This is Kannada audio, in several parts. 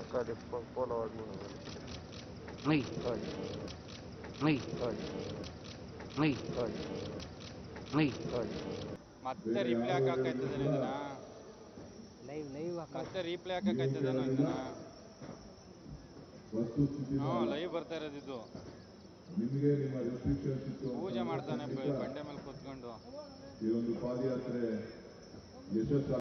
ಗಾಡಿ ಫಾಲೋ ಆದ್ಮೇಲೆ ಮೈ ಆಯ್ತು ಮೈ ಆಯ್ತು ಮೈ ಆಯ್ತು ಮೈ ಆಯ್ತು ಮತ್ತೆ ರೀಪ್ಲೇ ಹಾಕಾಕೈತದೇನೋ ಇದನ್ನ ಲೈವ್ ಲೈವ್ ಮತ್ತೆ ರೀಪ್ಲೇ ಹಾಕಾಕೈತದೇನೋ ಇದನ್ನ ವಸ್ತುಸ್ಥಿತಿ ಹ್ಞೂ ಲೈವ್ ಬರ್ತಾ ಇರೋದಿದ್ದು ನಿಮಗೆ ನಿಮ್ಮ ರೆಸ್ಟ್ರಿಕ್ಷನ್ಸ್ ಇತ್ತು ಅಂತ ಪೂಜೆ ಮಾಡ್ತಾನೆ ಬ- ಖಂಡಿತ ಬಂಡೆ ಮೇಲೆ ಕೂತ್ಕೊಂಡು ಈ ಒಂದು ಪಾದಯಾತ್ರೆ ಯಶಸ್ಸು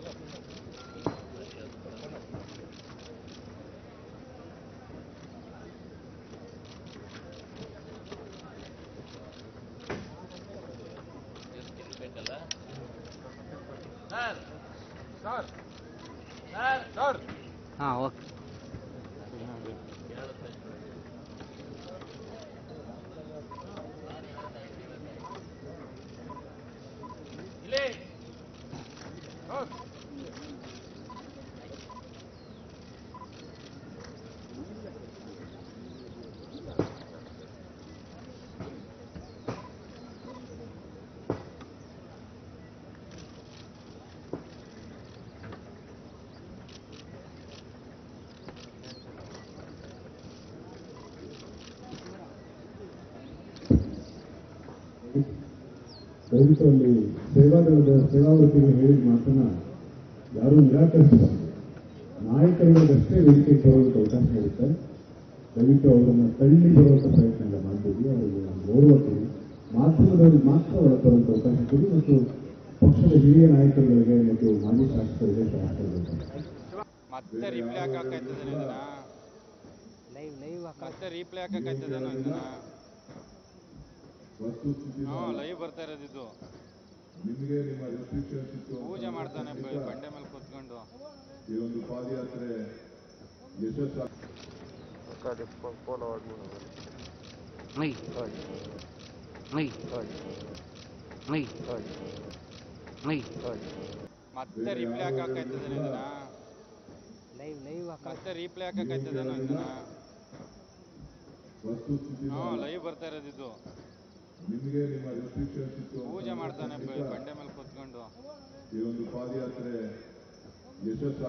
ಹಾಂ ಓಕೆ ದಯವಿಟ್ಟು ಅಲ್ಲಿ ಸೇವಾದಳದ ಸೇವಾವೃತ್ತಿಗಳು ಹೇಳಿದ ಮಾತನ್ನ ಯಾರೂ ನಿರಾಕರಿಸಬಾರದು ನಾಯಕರಿಗಷ್ಟೇ ವೇದಿಕೆ ಬರೋದಕ್ಕೆ ಅವಕಾಶ ಇರುತ್ತೆ ದಯವಿಟ್ಟು ಅವರನ್ನು ತಳ್ಳಿ ಬರುವಂಥ ಪ್ರಯತ್ನ ಎಲ್ಲ ಮಾಡ್ತೀವಿ ಅವರಿಗೆ ಗೌರವ ಕೊಡಿ ಮಾಧ್ಯಮದವರಿಗೆ ಮಾತ್ರ ಒಳಗೆ ಬರುವಂಥ ಅವಕಾಶ ಕೊಡಿ ಮತ್ತು ಪಕ್ಷದ ಹಿರಿಯ ನಾಯಕರುಗಳಿಗೆ ಮತ್ತು ಮಾಜಿ ಶಾಸಕರಿಗೆ ಸಹಾಯ ಮತ್ತೆ ರೀಪ್ಲೇ ಹಾಕಾಕೈತದೇನೋ ಇದನ್ನ ಲೈವ್ ಲೈವ್ ಮತ್ತೆ ರೀಪ್ಲೇ ಹಾಕಾಕೈತದೇನೋ ಇದನ್ನ ವಸ್ತುಸ್ಥಿತಿ ಹ್ಞೂ ಲೈವ್ ಬರ್ತಾ ಇರೋದಿದ್ದು ನಿಮಗೆ ನಿಮ್ಮ ರೆಸ್ಟ್ರಿಕ್ಷನ್ಸ್ ಇತ್ತು ಅಂತ ಪೂಜೆ ಮಾಡ್ತಾನೆ ಬ- ಖಂಡಿತ ಬಂಡೆ ಮೇಲೆ ಕೂತ್ಕೊಂಡು ಈ ಒಂದು ಪಾದಯಾತ್ರೆ ಯಶಸ್ಸು ಗಾಡಿ ಫಾಲೋ ಆದ್ಮೇಲೆ ಮೈ ಆಯ್ತು ಮೈ ಆಯ್ತು ಮೈ ಆಯ್ತು ಮೈ ಆಯ್ತು ಮತ್ತೆ ರೀಪ್ಲೇ ಹಾಕಾಕೈತದೇನೋ ಇದನ್ನ ಲೈವ್ ಲೈವ್ ಮತ್ತೆ ರೀಪ್ಲೇ ಹಾಕಾಕೈತದೇನೋ ಇದನ್ನ ವಸ್ತುಸ್ಥಿತಿ ಹ್ಞೂ ಲೈವ್ ಬರ್ತಾ ಇರೋದಿದ್ದು ನಿಮಗೆ ನಿಮ್ಮ ರೆಸ್ಟ್ರಿಕ್ಷನ್ಸ್ ಇತ್ತು ಅಂತ ಪೂಜೆ ಮಾಡ್ತಾನೆ ಬ- ಖಂಡಿತ ಬಂಡೆ ಮೇಲೆ ಕೂತ್ಕೊಂಡು ಈ ಒಂದು ಪಾದಯಾತ್ರೆ ಯಶಸ್ಸು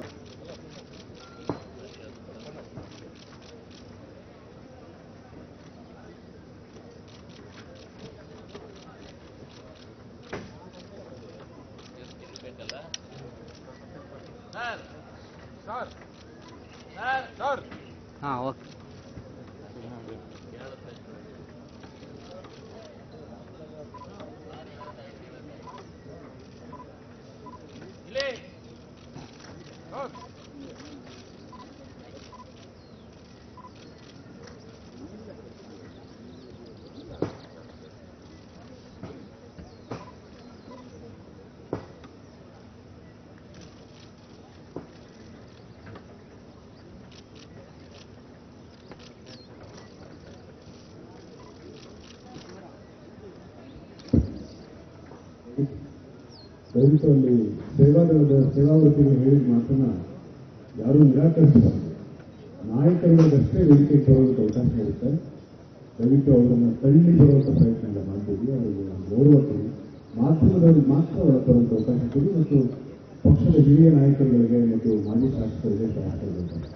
ಹಾಂ ಓಕೆ ದಯವಿಟ್ಟು ಅಲ್ಲಿ ಸೇವಾದಳದ ಸೇವಾವೃತ್ತಿಗಳು ಹೇಳಿದ ಮಾತನ್ನ ಯಾರೂ ನಿರಾಕರಿಸಬಾರದು ನಾಯಕರಿಗಷ್ಟೇ ವೇದಿಕೆ ಬರೋದಕ್ಕೆ ಅವಕಾಶ ಇರುತ್ತೆ ದಯವಿಟ್ಟು ಅವರನ್ನು ತಳ್ಳಿ ಬರುವಂಥ ಪ್ರಯತ್ನ ಎಲ್ಲ ಮಾಡ್ತೀವಿ ಅವರಿಗೆ ಗೌರವ ಕೊಡಿ ಮಾಧ್ಯಮದವರಿಗೆ ಮಾತ್ರ ಒಳಗೆ ಬರುವಂಥ ಅವಕಾಶ ಕೊಡಿ ಮತ್ತು ಪಕ್ಷದ ಹಿರಿಯ ನಾಯಕರುಗಳಿಗೆ ಮತ್ತು ಮಾಜಿ ಶಾಸಕರಿಗೆ ಸಹಾಯ